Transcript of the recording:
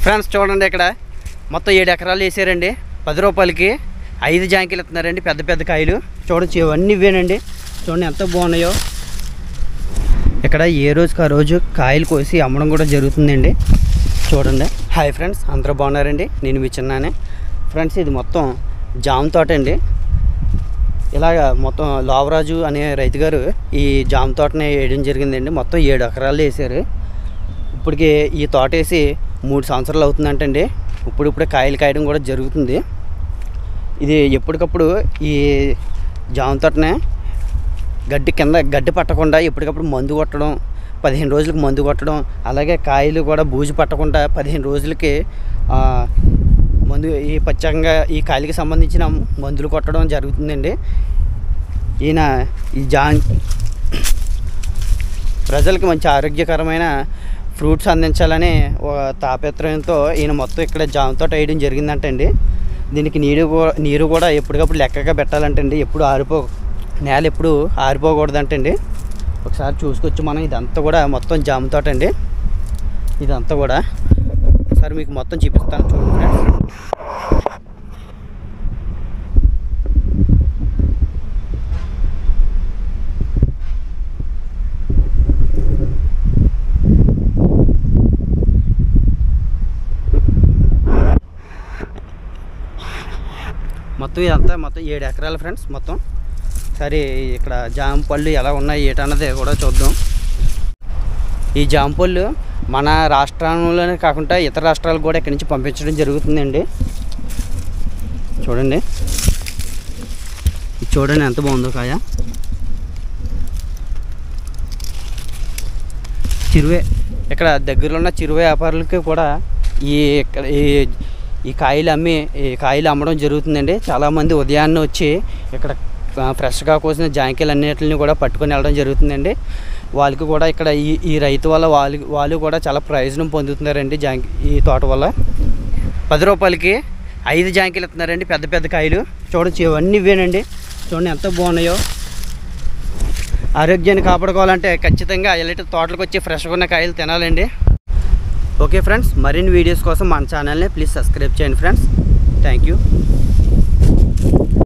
friends చూడండి ఇక్కడ మొత్తం ఏడు ఎకరాలు వేసారండి పది రూపాయలకి ఐదు జాంకీలు ఇస్తున్నారండి పెద్ద పెద్ద కాయలు చూడొచ్చు ఇవన్నీ ఇవేనండి చూడండి ఎంత బాగున్నాయో ఇక్కడ ఏ రోజుకి ఆ రోజు కాయలు కోసి అమ్మడం కూడా జరుగుతుందండి చూడండి హాయ్ ఫ్రెండ్స్ అందరూ బాగున్నారండి నేను మీ చిన్నానే ఫ్రెండ్స్ ఇది మొత్తం జామ తోట అండి ఇలాగ మొత్తం లోవరాజు అనే రైతు గారు ఈ జామ తోటని వేయడం జరిగిందండి మొత్తం ఏడు ఎకరాలు వేసారు ఇప్పటికి ఈ తోట వేసి మూడు సంవత్సరాలు అవుతుందంటండి ఇప్పుడు ఇప్పుడే కాయలు కాయడం కూడా జరుగుతుంది ఇది ఎప్పటికప్పుడు ఈ జామ తోటనే గడ్డి కింద గడ్డి పట్టకుండా ఎప్పటికప్పుడు మందు కొట్టడం పదిహేను రోజులకు మందు కొట్టడం అలాగే కాయలు కూడా బూజు పట్టకుండా పదిహేను రోజులకి ఆ, మందు ఈ ప్రత్యేకంగా ఈ కాయలకి సంబంధించిన మందులు కొట్టడం జరుగుతుందండి ఈయన ఈ జాన్ ప్రజలకు మంచి ఆరోగ్యకరమైన ఫ్రూట్స్ అందించాలని ఒక తాపత్రయంతో ఈయన మొత్తం ఇక్కడ జామ తోట వేయడం జరిగిందంటండి దీనికి నీరు కూ- నీరు కూడా ఎప్పటికప్పుడు లెక్కగా పెట్టాలంటండి ఎప్పుడు ఆరిపో నేల ఎప్పుడు ఆరిపోకూడదంటండి ఒకసారి చూసుకొచ్చి మనం ఇదంతా కూడా మొత్తం జామ తోట అండి ఇదంతా కూడా ఒకసారి మీకు మొత్తం చూపిస్తాను చూడండి ఫ్రెండ్స్ మొత్తం ఇదంతా మొత్తం ఏడు ఎకరాలు ఫ్రెండ్స్ మొత్తం సరే ఇక్కడ జామ పళ్ళు ఎలా ఉన్నాయి ఏటన్నది కూడా చూద్దాం ఈ జామ పళ్ళు మన రాష్ట్రంలోనే కాకుండా ఇతర రాష్ట్రాలకు కూడా ఇక్కడి నుంచి పంపించడం జరుగుతుందండి చూడండి ఇది చూడండి ఎంత బాగుందో కాయ చిరువే ఇక్కడ దగ్గరలో ఉన్న చిరువే వ్యాపారులకి కూడా ఈ ఇక్కడ ఈ ఈ కాయలు అమ్మి ఈ కాయలు అమ్మడం జరుగుతుందండి చాలామంది ఉదయాన్నే వచ్చి ఇక్కడ ఆ, ఫ్రెష్గా కోసిన జాంకాయలు అన్నిటిని కూడా పట్టుకొని వెళ్ళడం జరుగుతుందండి వాళ్ళకి కూడా ఇక్కడ ఈ ఈ రైతు వల్ల వాళ్ళు వాళ్ళు కూడా చాలా ప్రయోజనం పొందుతున్నారండి జాంకి ఈ తోట వల్ల పది రూపాయలకి ఐదు జాంకాయలు ఇస్తున్నారండి పెద్ద పెద్ద కాయలు చూడొచ్చు ఇవన్నీ ఇవేనండి చూడండి ఎంత బాగున్నాయో ఆరోగ్యాన్ని కాపాడుకోవాలంటే ఖచ్చితంగా ఇలాంటి తోటలకు వచ్చి ఫ్రెష్గా ఉన్న కాయలు తినాలండి ఓకే ఫ్రెండ్స్ మరిన్ని వీడియోస్ కోసం మన ఛానల్ని ప్లీజ్ సబ్స్క్రైబ్ చేయండి ఫ్రెండ్స్ థ్యాంక్ యూ